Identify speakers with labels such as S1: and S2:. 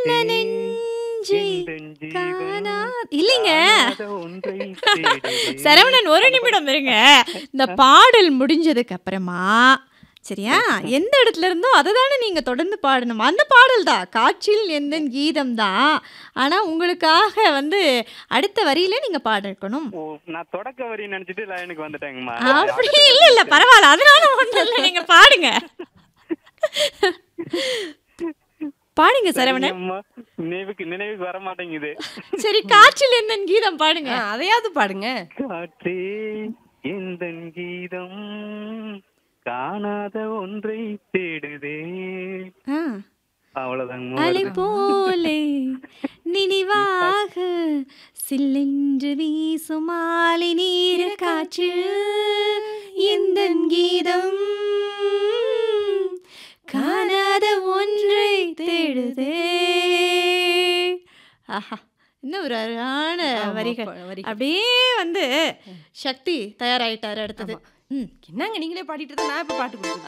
S1: சின்ன நெஞ்சை
S2: எந்தன் ஜீவன்
S1: காணா இல்லைங்க
S2: காணாத ஒன்றை தேடுதே.
S1: சரவணன் ஒரு நிமிடம் இருங்க இந்த பாடல் முடிஞ்சதுக்கு அப்புறமா சரியா எந்த இடத்துல இருந்தோ அதை தானே நீங்க தொடர்ந்து பாடணும் அந்த பாடல் தான் காற்றில் எந்த கீதம் தான் ஆனா உங்களுக்காக வந்து அடுத்த வரியில நீங்க பாடிருக்கணும்
S2: ஓ நான் தொடக்க வரி நினைச்சிட்டு லைனுக்கு வந்துட்டேங்கம்மா
S1: அப்படி இல்ல இல்ல பரவாயில்ல அதனால ஒண்ணும் இல்ல நீங்க பாடுங்க பாடுங்க சரவணன்
S2: அம்மா நினைவுக்கு நினைவுக்கு வர மாட்டேங்குது
S1: சரி காற்றில் எந்த கீதம் பாடுங்க
S3: ஆ, அதையாவது பாடுங்க
S2: காற்றே எந்தன் கீதம் காணாத ஒன்றை தேடுதே
S1: ஆ
S2: அவ்வளவுதாங்க
S1: அலை போலே நினைவாக சில்லென்று வீசும் மாலை நீர காற்று எந்த கீதம் காணாத ஒன்றை தேடுதே ஆஹா இன்னும் ஒரு அழகான
S3: ஆமா,
S1: வரிகள்
S3: ப- வரிகள்.
S1: அப்படியே வந்து சக்தி தயாராயிட்டாரு அடுத்தது ம்
S3: என்னங்க நீங்களே பாடிட்டு இருந்தா நான் இப்ப பாட்டு கொடுக்குறது